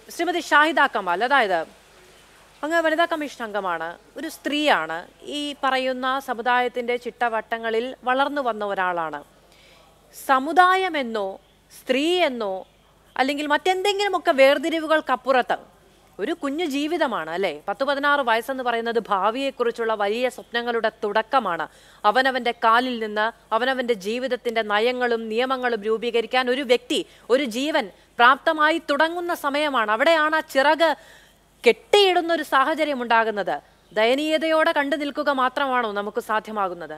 ശ്രീമതി ഷാഹിദ കമാൽ അതായത് അങ്ങ് വനിതാ കമ്മീഷൻ അംഗമാണ് ഒരു സ്ത്രീയാണ് ഈ പറയുന്ന സമുദായത്തിന്റെ ചിട്ടവട്ടങ്ങളിൽ വളർന്നു വന്ന ഒരാളാണ് സമുദായമെന്നോ സ്ത്രീ എന്നോ അല്ലെങ്കിൽ മറ്റെന്തെങ്കിലുമൊക്കെ വേർതിരിവുകൾക്കപ്പുറത്ത് ഒരു കുഞ്ഞു ജീവിതമാണ് അല്ലേ പത്ത് പതിനാറ് വയസ്സെന്ന് പറയുന്നത് ഭാവിയെക്കുറിച്ചുള്ള വലിയ സ്വപ്നങ്ങളുടെ തുടക്കമാണ് അവനവന്റെ കാലിൽ നിന്ന് അവനവന്റെ ജീവിതത്തിന്റെ നയങ്ങളും നിയമങ്ങളും രൂപീകരിക്കാൻ ഒരു വ്യക്തി ഒരു ജീവൻ പ്രാപ്തമായി തുടങ്ങുന്ന സമയമാണ് അവിടെയാണ് ആ ചിറക് കെട്ടിയിടുന്ന ഒരു സാഹചര്യം ഉണ്ടാകുന്നത് ദയനീയതയോടെ കണ്ടു നിൽക്കുക മാത്രമാണോ നമുക്ക് സാധ്യമാകുന്നത്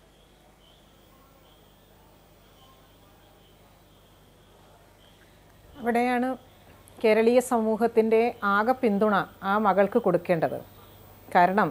അവിടെയാണ് കേരളീയ സമൂഹത്തിൻ്റെ ആകെ പിന്തുണ ആ മകൾക്ക് കൊടുക്കേണ്ടത് കാരണം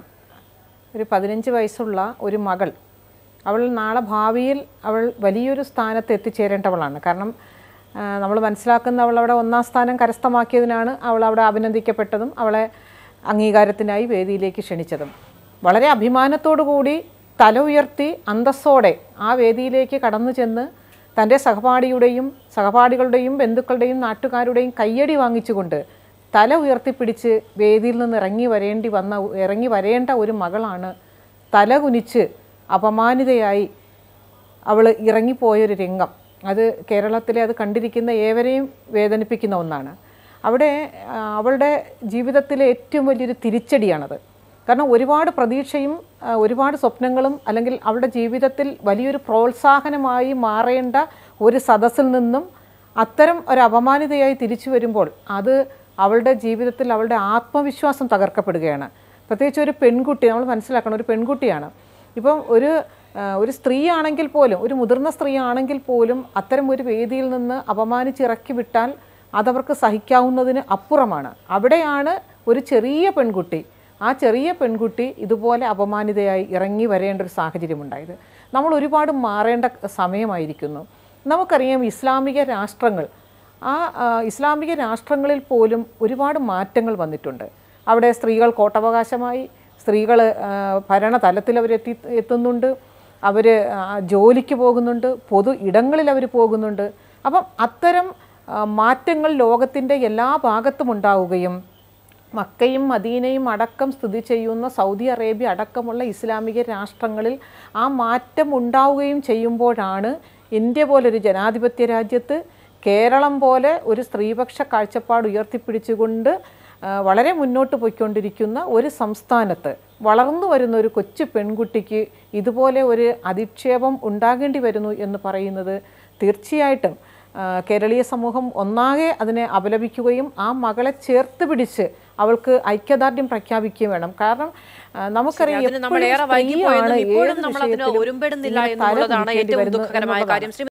ഒരു പതിനഞ്ച് വയസ്സുള്ള ഒരു മകൾ അവൾ നാളെ ഭാവിയിൽ അവൾ വലിയൊരു സ്ഥാനത്ത് എത്തിച്ചേരേണ്ടവളാണ് കാരണം നമ്മൾ മനസ്സിലാക്കുന്ന അവൾ അവിടെ ഒന്നാം സ്ഥാനം കരസ്ഥമാക്കിയതിനാണ് അവൾ അവിടെ അഭിനന്ദിക്കപ്പെട്ടതും അവളെ അംഗീകാരത്തിനായി വേദിയിലേക്ക് ക്ഷണിച്ചതും വളരെ അഭിമാനത്തോടു കൂടി തല ഉയർത്തി അന്തസ്സോടെ ആ വേദിയിലേക്ക് കടന്നു ചെന്ന് തൻ്റെ സഹപാഠിയുടെയും സഹപാഠികളുടെയും ബന്ധുക്കളുടെയും നാട്ടുകാരുടെയും കയ്യടി വാങ്ങിച്ചുകൊണ്ട് തല ഉയർത്തിപ്പിടിച്ച് വേദിയിൽ നിന്ന് ഇറങ്ങി വരേണ്ടി വന്ന ഇറങ്ങി വരേണ്ട ഒരു മകളാണ് തല കുനിച്ച് അപമാനിതയായി അവൾ ഇറങ്ങിപ്പോയൊരു രംഗം അത് കേരളത്തിലെ അത് കണ്ടിരിക്കുന്ന ഏവരെയും വേദനിപ്പിക്കുന്ന ഒന്നാണ് അവിടെ ആ, അവളുടെ ജീവിതത്തിലെ ഏറ്റവും വലിയൊരു തിരിച്ചടിയാണത് കാരണം ഒരുപാട് പ്രതീക്ഷയും ആ, ഒരുപാട് സ്വപ്നങ്ങളും അല്ലെങ്കിൽ അവളുടെ ജീവിതത്തിൽ വലിയൊരു പ്രോത്സാഹനമായി മാറേണ്ട ഒരു സദസ്സിൽ നിന്നും അത്തരം ഒരു അപമാനിതയായി തിരിച്ചു വരുമ്പോൾ അത് അവളുടെ ജീവിതത്തിൽ അവളുടെ ആത്മവിശ്വാസം തകർക്കപ്പെടുകയാണ് പ്രത്യേകിച്ച് ഒരു പെൺകുട്ടി നമ്മൾ മനസ്സിലാക്കണം ഒരു പെൺകുട്ടിയാണ് ഇപ്പം ഒരു ആ, ഒരു സ്ത്രീ ആണെങ്കിൽ പോലും ഒരു മുതിർന്ന സ്ത്രീ ആണെങ്കിൽ പോലും അത്തരം ഒരു വേദിയിൽ നിന്ന് അപമാനിച്ചിറക്കി വിട്ടാൽ അതവർക്ക് സഹിക്കാവുന്നതിന് അപ്പുറമാണ് അവിടെയാണ് ഒരു ചെറിയ പെൺകുട്ടി ആ ചെറിയ പെൺകുട്ടി ഇതുപോലെ അപമാനിതയായി ഇറങ്ങി വരേണ്ട ഒരു സാഹചര്യമുണ്ടായത് നമ്മൾ ഒരുപാട് മാറേണ്ട സമയമായിരിക്കുന്നു നമുക്കറിയാം ഇസ്ലാമിക രാഷ്ട്രങ്ങൾ ആ ആ, ഇസ്ലാമിക രാഷ്ട്രങ്ങളിൽ പോലും ഒരുപാട് മാറ്റങ്ങൾ വന്നിട്ടുണ്ട് അവിടെ സ്ത്രീകൾ കോട്ടവകാശമായി സ്ത്രീകൾ ഭരണതലത്തിൽ അവരെത്തി എത്തുന്നുണ്ട് അവർ ജോലിക്ക് പോകുന്നുണ്ട് പൊതു ഇടങ്ങളിൽ അവർ പോകുന്നുണ്ട് അപ്പം അത്തരം ആ, മാറ്റങ്ങൾ ലോകത്തിൻ്റെ എല്ലാ ഭാഗത്തും ഉണ്ടാവുകയും മക്കയും മദീനയും അടക്കം സ്ഥിതി ചെയ്യുന്ന സൗദി അറേബ്യ അടക്കമുള്ള ഇസ്ലാമിക രാഷ്ട്രങ്ങളിൽ ആ മാറ്റം ഉണ്ടാവുകയും ചെയ്യുമ്പോഴാണ് ഇന്ത്യ പോലൊരു ജനാധിപത്യ രാജ്യത്ത് കേരളം പോലെ ഒരു സ്ത്രീപക്ഷ കാഴ്ചപ്പാട് ഉയർത്തിപ്പിടിച്ചുകൊണ്ട് ആ, വളരെ മുന്നോട്ട് പോയിക്കൊണ്ടിരിക്കുന്ന ഒരു സംസ്ഥാനത്ത് വളർന്നു വരുന്ന ഒരു കൊച്ചു പെൺകുട്ടിക്ക് ഇതുപോലെ ഒരു അധിക്ഷേപം ഉണ്ടാകേണ്ടി വരുന്നു എന്ന് പറയുന്നത് തീർച്ചയായിട്ടും ആ, കേരളീയ സമൂഹം ഒന്നാകെ അതിനെ അപലപിക്കുകയും ആ മകളെ ചേർത്ത് പിടിച്ച് അവൾക്ക് ഐക്യദാർഢ്യം പ്രഖ്യാപിക്കുകയും വേണം കാരണം ആ, നമുക്കറിയാം അതിന് നമ്മൾ എപ്പോഴും ഏറെ വൈകി പോയെന്നും സ്ത്രീയാണ് ഇപ്പോഴും ഏത് നമ്മൾ അതിന് വിഷയത്തിലും ഒരുമ്പെടുന്നില്ല ഇങ്ങനെ തല എന്നുള്ളതാണ് കുനിക്കേണ്ടി ഏറ്റവും വരുന്നു ദുഃഖകരമായ എന്നുള്ളതാണ്. കാര്യം ശ്രീ